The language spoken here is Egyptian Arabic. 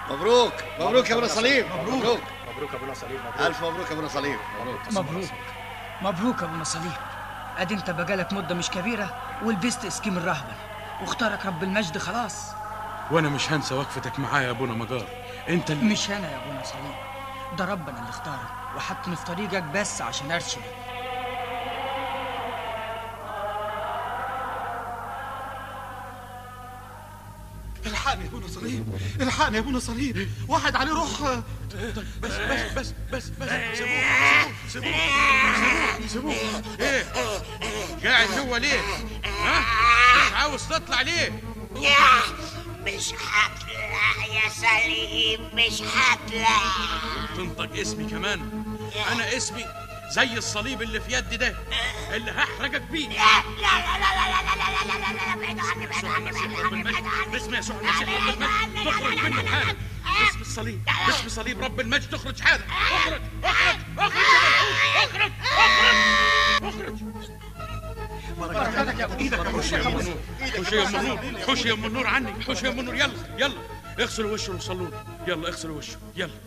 مبروك مبروك يا ابو صليب مبروك مبروك يا ابونا صليب مبروك الف مبروك يا ابو صليب مبروك مبروك مبروك يا ابو نصليب ادي انت بقالك مده مش كبيره ولبست اسكيم الرهبه واختارك رب المجد خلاص وانا مش هنسى وقفتك معايا يا ابونا مجار انت اللي مش انا يا ابو نصليب ده ربنا اللي اختارك وحطني في طريقك بس عشان ارشدك الحقني يا ابونا صليب الحقني يا ابونا صليب واحد عليه روح بس بس بس بس بس سيبوه سيبوه سيبوه سيبوه ايه قاعد جوه ليه ها مش عاوز تطلع ليه يا مش هطلع يا سليم مش هطلع تنطق اسمي كمان انا اسمي زي الصليب اللي في يدي ده اللي هحرقك بيه لا لا لا لا لا لا لا لا لا لا لا بعيد عني بعيد عني بعيد عني بعيد عني باسم يسوع المسيح رب المجد تخرج منه حالا باسم الصليب باسم صليب رب المجد تخرج حالا اخرج اخرج اخرج يا ملعون اخرج اخرج اخرج حوش يا ام النور حوش يا ام النور حوش يا ام النور عني حوش يا ام النور يلا يلا اغسلوا وشه وصلوا له. يلا اغسلوا وشه يلا